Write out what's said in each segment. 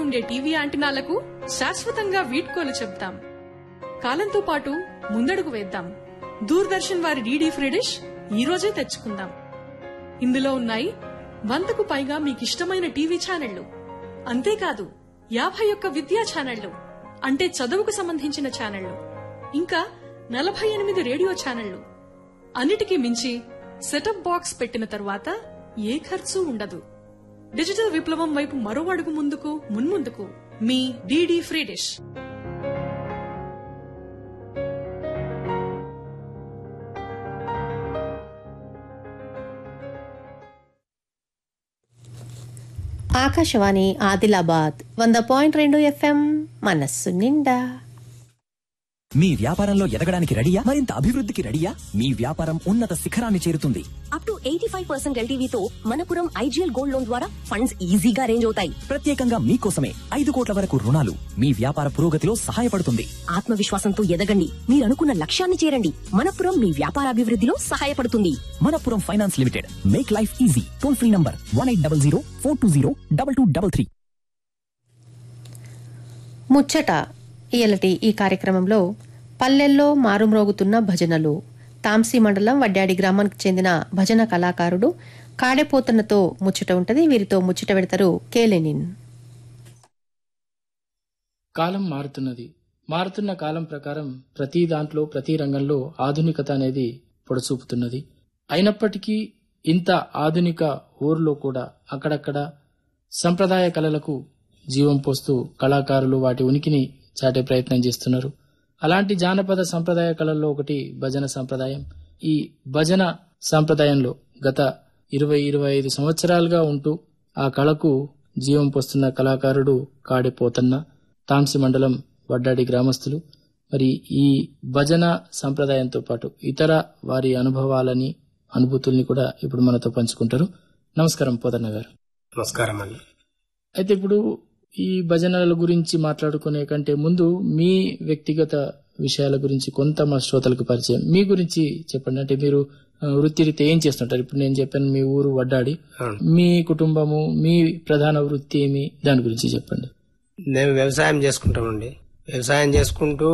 ఉండే టీవీ యాంటినాలకు శాశ్వతంగా వీడ్కోలు చెప్తాం కాలంతో పాటు ముందడుగు వేద్దాం దూరదర్శన్ వారి డీడీ ఫ్రీ డిష్ ఈ రోజే తెచ్చుకుందాం ఇందులో ఉన్నాయి వందకు పైగా మీకిష్టమైన టీవీ ఛానళ్లు అంతేకాదు యాభై ఒక్క విద్యా ఛానళ్లు అంటే చదువుకు సంబంధించిన ఛానళ్లు ఇంకా నలభై ఎనిమిది రేడియో ఛానళ్లు అన్నిటికీ మించి సెటప్ బాక్స్ పెట్టిన తరువాత ఏ ఖర్చు ఉండదు డిజిటల్ విప్లవం వైపు మరో అడుగు ముందుకు మున్ముందుకు మీ DD free dish Akashvani Adilabad వంద పాయింట్ రెండు ఎఫ్ఎం మనస్సు నిండా మీ వ్యాపారంలో ఎదగడానికి రెడీయా మరింత అభివృద్ధికి రెడీయా మీ వ్యాపారం ఉన్నత శిఖరాన్ని చేరుతుంది up to eighty five percent ఎల్టీవీతో మనపురం ఐజీఎల్ గోల్డ్ లోన్ ద్వారా ఫండ్స్ ఈజీగా అరేంజ్ అవుతాయి ప్రత్యేకంగా మీకోసమే ఐదు కోట్ల వరకు రుణాలు మీ వ్యాపార పురోగతిలో సహాయపడుతుంది ఆత్మవిశ్వాసంతో ఎదగండి మీరు అనుకున్న లక్ష్యాన్ని చేరండి మనపురం మీ వ్యాపారాభివృద్ధిలో సహాయపడుతుంది Manappuram finance limited make life easy toll free number one eight double zero four two zero double two double three ముచ్చట ఇయలటి ఈ కార్యక్రమంలో పల్లెల్లో మారుమ్రోగుతున్న భజనలు తాంసీ మండలం వడ్డాడి గ్రామానికి చెందిన భజన కళాకారుడు కాడెపోతన్నతో ముచ్చట ఉంటది వీరితో ముచ్చట పెడతారు కేలెనిన్ కాలం మారుతున్నది మారుతున్న కాలం ప్రకారం ప్రతి దాంట్లో ప్రతి రంగంలో ఆధునికత అనేది పొడసూపుతున్నది అయినప్పటికీ ఇంత ఆధునిక ఊర్లో కూడా అక్కడక్కడ సంప్రదాయ కళలకు జీవం పోస్తూ కళాకారులు వాటి ఉనికిని చాటే ప్రయత్నం చేస్తున్నారు అలాంటి జానపద సంప్రదాయ కళల్లో ఒకటి భజన సంప్రదాయం ఈ భజన సంప్రదాయంలో గత ఇరవై ఇరవై ఐదు సంవత్సరాలుగా ఉంటూ ఆ కళకు జీవం పోస్తున్న కళాకారుడు కాడిపోతన్న తాంసి మండలం వడ్డాడి గ్రామస్తులు మరి ఈ భజన సంప్రదాయంతో పాటు ఇతర వారి అనుభవాలని అనుభూతుల్ని కూడా ఇప్పుడు మనతో పంచుకుంటారు నమస్కారం పోతన్న గారు నమస్కారం అండి అయితే ఇప్పుడు ఈ భజనల గురించి మాట్లాడుకునే కంటే ముందు మీ వ్యక్తిగత విషయాల గురించి కొంత మా శ్రోతలకు పరిచయం మీ గురించి చెప్పండి అంటే మీరు ఆ, వృత్తిరీత్యా ఏం చేస్తుంటారు ఇప్పుడు నేను చెప్పాను మీ ఊరు వడ్డాడి అవును. మీ కుటుంబము మీ ప్రధాన వృత్తి ఏమి దాని గురించి చెప్పండి మేము వ్యవసాయం చేసుకుంటామండి వ్యవసాయం చేసుకుంటూ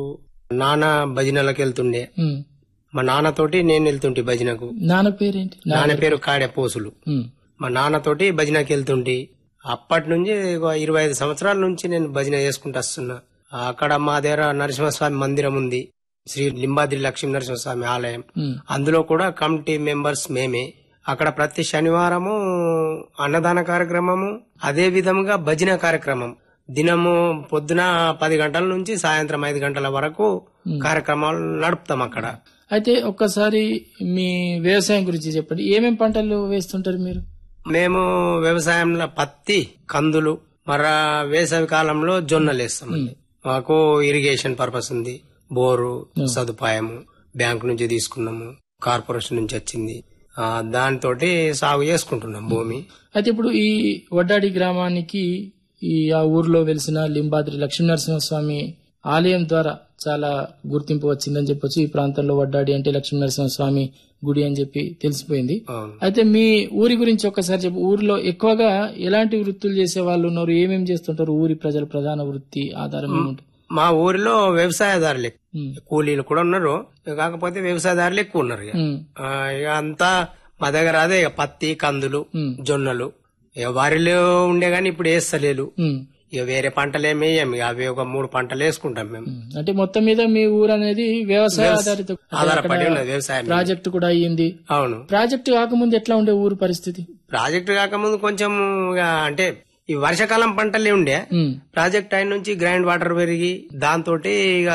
నాన్న భజనలకు వెళ్తుండే ఉమ్. మా నాన్నతోటి నేను వెళ్తుంటే భజనకు నాన్న పేరేంటి నా- నాన్న పేరు కాడే పోసులు ఉమ్. మా నాన్నతోటి భజనకి వెళ్తుంటే అప్పటి నుంచి ఒక ఇరవై ఐదు సంవత్సరాల నుంచి నేను భజన చేసుకుంటూ వస్తున్నా అక్కడ మా దగ్గర నరసింహస్వామి మందిరం ఉంది శ్రీ లింబాద్రి లక్ష్మీ నరసింహస్వామి ఆలయం ఉమ్. అందులో కూడా కమిటీ మెంబర్స్ మేమే అక్కడ ప్రతి శనివారము అన్నదాన కార్యక్రమము అదే విధంగా భజన కార్యక్రమం దినము పొద్దున పది గంటల నుంచి సాయంత్రం ఐదు గంటల వరకు కార్యక్రమాలు నడుపుతాం అక్కడ అయితే ఒక్కసారి మీ వ్యవసాయం గురించి చెప్పండి ఏమేం పంటలు వేస్తుంటారు మీరు మేము వ్యవసాయంలో పత్తి కందులు మర వేసవి కాలంలో జొన్నలు వేస్తామండి మాకు ఇరిగేషన్ పర్పస్ ఉంది బోరు సదుపాయము బ్యాంకు నుంచి తీసుకున్నాము కార్పొరేషన్ నుంచి వచ్చింది ఆ, దానితోటి సాగు చేసుకుంటున్నాం భూమి అయితే ఇప్పుడు ఈ వడ్డాడి గ్రామానికి ఈ ఆ ఊర్లో వెలిసిన లింబాద్రి లక్ష్మీనరసింహస్వామి ఆలయం ద్వారా చాలా గుర్తింపు వచ్చిందని చెప్పొచ్చు ఈ ప్రాంతంలో వడ్డాడి అంటే లక్ష్మీనరసింహస్వామి గుడి అని చెప్పి తెలిసిపోయింది అవును. అయితే మీ ఊరి గురించి ఒక్కసారి చెప్పు ఊరిలో ఎక్కువగా ఎలాంటి వృత్తులు చేసే వాళ్ళు ఉన్నారు ఏమేమి చేస్తుంటారు ఊరి ప్రజల ప్రధాన వృత్తి ఆధారం ఏముంటుంది మా ఊరిలో వ్యవసాయదారులు ఎక్కువ. ఉమ్. కూలీలు కూడా ఉన్నారు కాకపోతే వ్యవసాయదారులు ఎక్కువ ఉన్నారు ఇక. ఉమ్. ఆ, ఇక అంతా మా దగ్గర అదే ఇక పత్తి కందులు జొన్నలు ఇక వరిలో ఉండే గాని ఇప్పుడు వేస్తలేదు ఉమ్. ఇక వేరే పంటలు ఏమి వేయం ఇక అవి ఒక మూడు పంటలు వేసుకుంటాం మేము అంటే మొత్తం మీద మీ ఊరు అనేది వ్యవసాయ ఆధారిత అంటే ఆధారపడి అక్కడ ఉన్నది వ్యవసాయం మీద. ప్రాజెక్టు కూడా అయ్యింది అవును ప్రాజెక్టు కాకముందు ఎట్లా ఉండే ఊరు పరిస్థితి ప్రాజెక్ట్ కాకముందు కొంచెం ఇక అంటే ఈ వర్షాకాలం పంటలే ఉండే ఉమ్. ప్రాజెక్ట్ అయిన నుంచి గ్రైండ్ వాటర్ పెరిగి దాంతో ఇక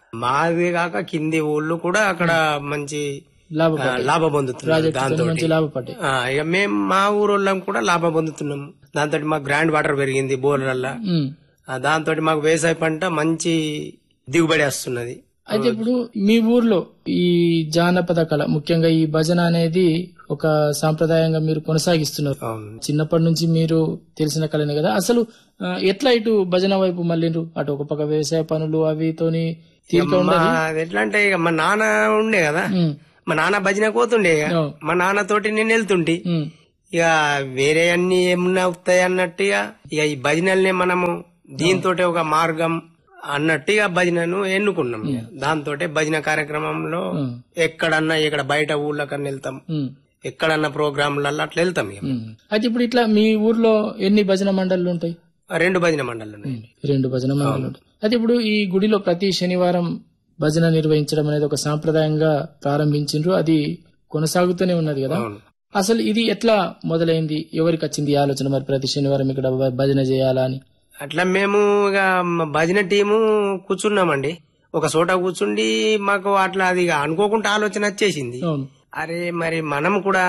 మాది కాక కింది ఊళ్ళు కూడా అక్కడ మంచి లాభపడ్డాయి. లాభ పొందుతున్నారు ప్రాజెక్టు దాంతో మంచి లాభపడ్డాయి ఇక మేము మా ఊరోళ్ళం కూడా లాభ పొందుతున్నాం దాంతో మాకు గ్రైండ్ వాటర్ పెరిగింది బోర్లల్లా ఉమ్. దాంతో మాకు వ్యవసాయ పంట మంచి దిగుబడి వస్తున్నది అయితే ఇప్పుడు మీ ఊర్లో ఈ జానపద కళ ముఖ్యంగా ఈ భజన అనేది ఒక సాంప్రదాయంగా మీరు కొనసాగిస్తున్నారు అవును చిన్నప్పటి నుంచి మీరు తెలిసిన కళనే కదా అసలు ఆ, ఎట్లా ఇటు భజన వైపు మళ్ళీండ్రు అటు ఒక పక్క వ్యవసాయ పనులు అవితోని తీరిక మా ఉండదు ఎట్లా అంటే ఇక మా నాన్న ఉండే కదా ఉమ్, మా నాన్న భజన పోతుండే ఇక. అవును. మా నాన్న తోటి నేను వెళ్తుంటి ఉమ్, ఇక వేరే అన్ని ఏమన్నా వస్తాయి అన్నట్టుగా ఇక ఈ భజనల్ని మనము దీంతో ఒక మార్గం అన్నట్టుగా భజనను ఎన్నుకున్నాం ఇక. దాంతోటే భజన కార్యక్రమంలో ఎక్కడన్నా ఇక్కడ బయట ఊళ్ళకన్నా వెళ్తాం ఉమ్, ఎక్కడన్నా ప్రోగ్రాంలలో అట్లా వెళ్తాం ఇక. ఉమ్. అయితే ఇప్పుడు ఇట్లా మీ ఊర్లో ఎన్ని భజన మండళ్ళు ఉంటాయి రెండు భజన మండళ్ళు ఉన్నాయి రెండు భజన మండళ్ళు ఉంటాయి అయితే ఇప్పుడు ఈ గుడిలో ప్రతి శనివారం భజన నిర్వహించడం అనేది ఒక సాంప్రదాయంగా ప్రారంభించిండ్రు అది కొనసాగుతూనే ఉన్నది కదా అవును. అసలు ఇది ఎట్లా మొదలైంది ఎవరికి వచ్చింది ఈ ఆలోచన మరి ప్రతి శనివారం ఇక్కడ భ- భజన చేయాలా అని అట్లా మేము ఇక మా భజన టీము కూర్చున్నామండి ఒక చోట కూర్చుండి మాకు అట్లా అది ఇక అనుకోకుండా ఆలోచన వచ్చేసింది అవును అరే మరి మనం కూడా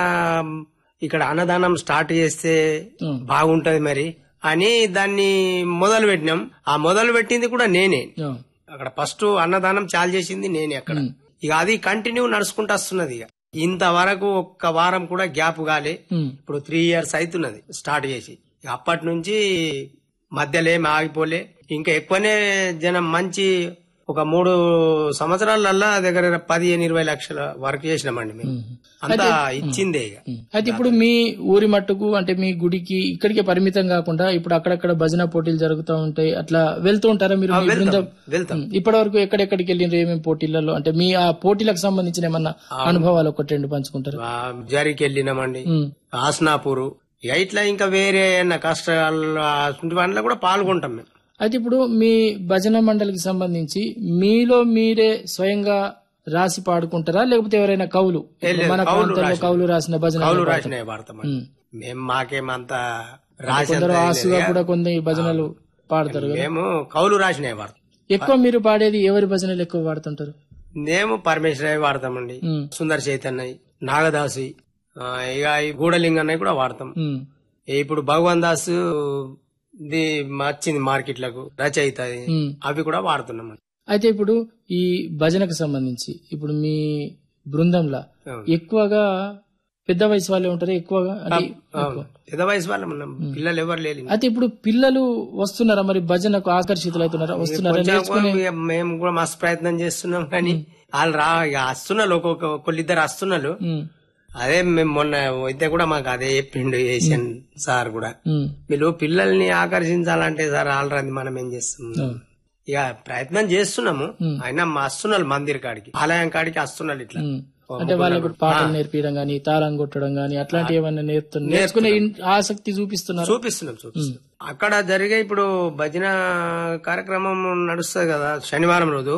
ఇక్కడ అన్నదానం స్టార్ట్ చేస్తే ఉం. బాగుంటది మరి అని దాన్ని మొదలు పెట్టినాం ఆ మొదలు పెట్టింది కూడా నేనే అవును. అక్కడ ఫస్ట్ అన్నదానం చాలు చేసింది నేనే అక్కడ ఇక అది కంటిన్యూ నడుచుకుంటూ వస్తున్నది ఇక ఇంతవరకు ఒక్క వారం కూడా గ్యాప్ కాలే ఉమ్, ఇప్పుడు త్రీ ఇయర్స్ అవుతున్నది స్టార్ట్ చేసి ఇక అప్పటి నుంచి మధ్యలో ఏమి ఆగిపోలే ఇంకా ఎక్కువనే జనం మంచి ఒక మూడు సంవత్సరాలల్లా దగ్గర పదిహేను ఇరవై లక్షల వర్క్ చేసినామండి మేము అంతా ఇచ్చిందే ఇక ఉమ్. అయితే ఇప్పుడు మీ ఊరి మట్టుకు అంటే మీ గుడికి ఇక్కడికే పరిమితం కాకుండా ఇప్పుడు అక్కడక్కడ భజన పోటీలు జరుగుతూ ఉంటాయి అట్లా వెళ్తూ ఉంటారా మీరు మీ బృందం వెళ్తాం ఇప్పటి వరకు ఎక్కడెక్కడికి వెళ్ళిండ్రు ఏమేమి పోటీలలో అంటే మీ ఆ పోటీలకు సంబంధించిన ఏమన్నా అనుభవాలు ఒకటి రెండు పంచుకుంటారు ఆ, జరిగి వెళ్ళినామండి ఆస్నాపూరు ఇక ఇట్లా ఇంకా వేరే ఏమన్నా కష్టాలు అటువంటి వాటిలో కూడా పాల్గొంటాం మేము అయితే ఇప్పుడు మీ భజన మండలికి సంబంధించి మీలో మీరే స్వయంగా రాసి పాడుకుంటారా లేకపోతే ఎవరైనా కవులు ఇప్పుడు మన ప్రాంతంలో కవులు రాసిన భజన కౌలు రాసిన వాడతామండి మేము మాకేమంత రాసి కొందరు ఆసుగా కూడా కొన్ని భజనలు పాడతారు కదా. మేము కౌలు రాసిన వాడతాం ఎక్కువ మీరు పాడేది ఎవరి భజనలు ఎక్కువ పాడుతుంటారు మేము పరమేశ్వరయ్య వాడతామండి ఉమ్, సుందర చైతన్య నాగదాసి ఆ, ఇక ఈ గూడలింగన్నయ్య కూడా వాడతాం ఉమ్, ఇప్పుడు భగవాన్ దాస్ ఇది వచ్చింది మార్కెట్లకు రచయిత అది. ఉమ్. అవి కూడా వాడుతున్నాం అయితే ఇప్పుడు ఈ భజనకు సంబంధించి ఇప్పుడు మీ బృందంలో అవును. ఎక్కువగా పెద్ద వయసు వాళ్ళే ఉంటారు ఎక్కువగా అది అవును పెద్ద వయసు వాళ్ళం ఉన్నాం పిల్లలు ఎవరు లేరు అయితే ఇప్పుడు పిల్లలు వస్తున్నారా మరి భజనకు ఆకర్షితులు అవుతున్నారా వస్తున్నారా కొంచెం నేర్చుకునే ఇక మేము కూడా మస్తు ప్రయత్నం చేస్తున్నాం కానీ వాళ్ళు రా ఇక వస్తున్నారు ఒక్కొక్క ఒకళ్ళిద్దరు వస్తున్నారు ఉమ్, అదే మేము మొన్న అయితే కూడా మాకు అదే చెప్పిండు ఏషియన్ సార్ కూడా ఉమ్, వీళ్ళు పిల్లల్ని ఆకర్షించాలంటే సార్ ఆల్రెడీ మనం ఏం చేస్తాం అవును. ఇక ప్రయత్నం చేస్తున్నాము అయినా మా వస్తున్నారు మందిర్ కాడికి ఆలయం కాడికి వస్తున్నారు ఇట్లా ఉమ్. అంటే వాళ్ళకు పాటలు నేర్పించడం గానీ తాళం కొట్టడం గానీ అట్లాంటి ఏమన్నా నేర్పుతున్నారు నేర్చుకునే ఇన్- ఆసక్తి చూపిస్తున్నారు చూపిస్తున్నాం చూపిస్తున్నాం అక్కడ జరిగే ఇప్పుడు భజన కార్యక్రమం నడుస్తుంది కదా శనివారం రోజు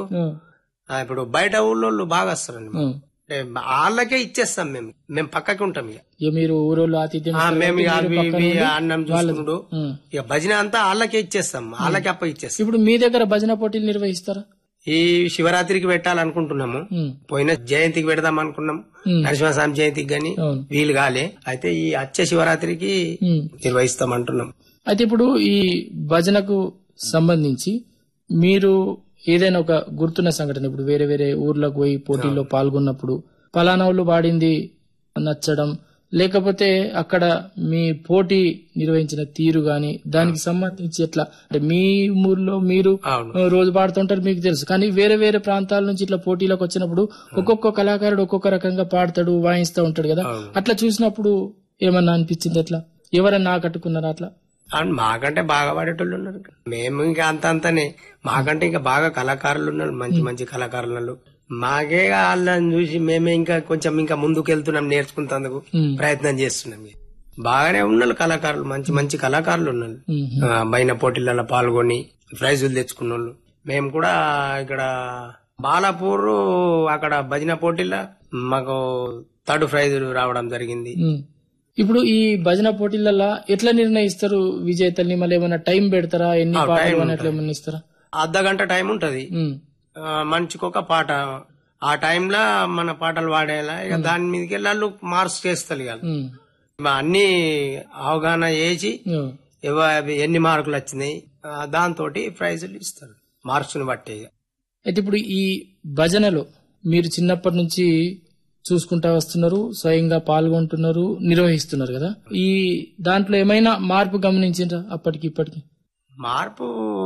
ఆ, ఇప్పుడు బయట ఊళ్ళో బాగా వస్తారండి అంటే వాళ్ళకే ఇచ్చేస్తాం మేము మేము పక్కకి ఉంటాం ఇక ఇక మీరు ఊరోళ్ళు ఆతిథ్యం ఆ, మేము ఇక మీరు అవి పక్కన ఇవి ఉండి అన్నం చూసుకుంటూ ఉమ్. ఇక భజన అంతా వాళ్ళకే ఇచ్చేస్తాం వాళ్ళకే అప్ప ఇచ్చేస్తాం ఇప్పుడు మీ దగ్గర భజన పోటీలు నిర్వహిస్తారా ఈ శివరాత్రికి పెట్టాలనుకుంటున్నాము ఉమ్, పోయిన జయంతికి పెడదాం అనుకున్నాం ఉమ్, నరసింహస్వామి జయంతికి గాని అవును వీలు కాలే అయితే ఈ అచ్చే శివరాత్రికి ఉమ్. నిర్వహిస్తాం అంటున్నాం అయితే ఇప్పుడు ఈ భజనకు సంబంధించి మీరు ఏదైనా ఒక గుర్తున్న సంఘటన ఇప్పుడు వేరే వేరే ఊర్లకు పోయి పోటీల్లో పాల్గొన్నప్పుడు పలానా వాళ్ళు పాడింది నచ్చడం లేకపోతే అక్కడ మీ పోటీ నిర్వహించిన తీరు గాని దానికి సంబంధించి ఎట్లా అంటే మీ ఊర్లో మీరు అవును ఆ, రోజు పాడుతుంటారు మీకు తెలుసు కానీ వేరే వేరే ప్రాంతాల నుంచి ఇట్లా పోటీలకు వచ్చినప్పుడు ఒక్కొక్క కళాకారుడు ఒక్కొక్క రకంగా పాడతాడు వాయిస్తూ ఉంటాడు కదా అవును. అట్లా చూసినప్పుడు ఏమన్నా అనిపించింది ఎట్లా ఎవరన్నా ఆకట్టుకున్నారా అట్లా అవును మాకంటే బాగా పాడేటోళ్ళు ఉన్నారు మేము ఇంకా అంత అంతనే మాకంటే ఇంకా బాగా కళాకారులు ఉన్నారు మంచి మంచి కళాకారులు ఉన్నారు. మాకే వాళ్ళని చూసి మేమే ఇంకా కొంచెం ఇంకా ముందుకు వెళ్తున్నాం నేర్చుకుంటందుకు ఉమ్. ప్రయత్నం చేస్తున్నాం ఇక. బాగానే ఉన్నారు కళాకారులు మంచి మంచి కళాకారులు ఉన్నారు ఉమ్. ఆ, బైన పోటీలలో పాల్గొని ప్రైజులు తెచ్చుకున్న వాళ్ళు మేము కూడా ఇక్కడ బాలాపూర్ అక్కడ భజన పోటీలో మాకు థర్డ్ ప్రైజ్ రావడం జరిగింది ఉమ్. ఇప్పుడు ఈ భజన పోటీలలో ఎట్లా నిర్ణయిస్తారు విజేతల్ని మళ్ళీ ఏమైనా టైం పెడతారా ఎన్ని ఆ, పాటలు టైం అని అట్లా ఏమన్నా ఇస్తారా అర్ధ గంట టైం ఉంటది ఉమ్. ఆ, మనిషికి పాట ఆ టైంలో మన పాటలు పాడేలా ఇక దాని మీదకి వెళ్ళి వాళ్ళు మార్క్స్ చేస్తారు ఇక ఉమ్. అన్ని అవగాహన చేసి ఉమ్. ఎవ- ఎన్ని మార్కులు వచ్చినాయి దాంతో ప్రైజులు ఇస్తారు మార్క్స్ ని బట్టి ఇక. అయితే ఇప్పుడు ఈ భజనలో మీరు చిన్నప్పటి నుంచి చూసుకుంటా వస్తున్నారు స్వయంగా పాల్గొంటున్నారు నిర్వహిస్తున్నారు కదా ఈ దాంట్లో ఏమైనా మార్పు గమనించిండ్రా అప్పటికి ఇప్పటికి మార్పు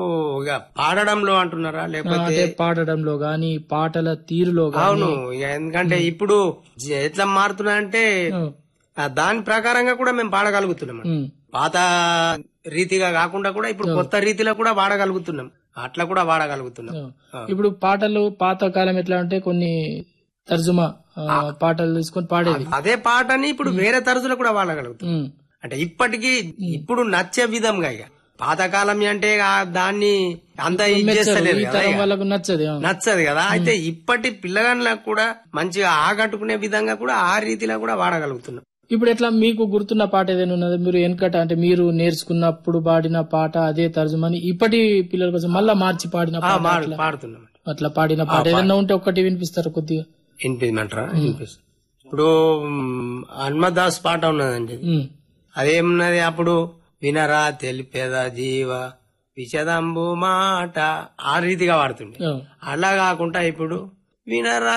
ఇక పాడడంలో అంటున్నారా ఆ, లేకపోతే అంటే పాడడంలో గాని పాటల తీరులో గాని అవును ఇక ఎందుకంటే ఇప్పుడు జ- ఎట్లా మారుతున్నా అంటే ఉమ్. ఆ దాని ప్రకారంగా కూడా మేము పాడగలుగుతున్నాం ఉమ్. పాత రీతిగా కాకుండా కూడా ఇప్పుడు కొత్త రీతిలో కూడా వాడగలుగుతున్నాం అట్లా కూడా వాడగలుగుతున్నాం ఆ. ఇప్పుడు పాటలు పాత కాలం ఎట్లా అంటే కొన్ని తర్జుమా ఆ, పాటలు తీసుకొని పాడేది అదే పాటని ఇప్పుడు వేరే తరచులో కూడా వాడగలుగుతున్నాం ఉమ్. అంటే ఇప్పటికీ ఇప్పుడు నచ్చే విధంగా ఇక పాతకాలం అంటే ఆ దాన్ని అంత ఇది మెచ్చరు. చేస్తలేదు ఈ కదా తరం ఇక. వాళ్ళకు నచ్చదు ఆ. నచ్చదు కదా అయితే ఇప్పటి పిల్లగాళ్ళకు కూడా మంచిగా ఆకట్టుకునే విధంగా కూడా ఆ రీతిలో కూడా వాడగలుగుతున్నాం ఇప్పుడు ఎట్లా మీకు గుర్తున్న పాట ఏదైనా ఉన్నది మీరు వెనకట అంటే మీరు నేర్చుకున్నప్పుడు పాడిన పాట అదే తర్జుమని ఇప్పటి పిల్లల కోసం మళ్ళా మార్చి పాడిన ఆ, పాట మాడు- అట్లా- పాడుతున్నాం అట్లా పాడిన పాట ఏదైనా ఉంటే ఒక్కటి వినిపిస్తారు కొద్దిగా వినిపించమంటారా వినిపిస్తుంది ఇప్పుడు మ్, హనుమదాస్ పాట ఉన్నదండి ఉమ్. అదేమున్నది అప్పుడు వినరా తెలిపేదా జీవ విషదంబు మాట ఆ రీతిగా వాడుతుండే ఆ. అలా కాకుండా ఇప్పుడు వినరా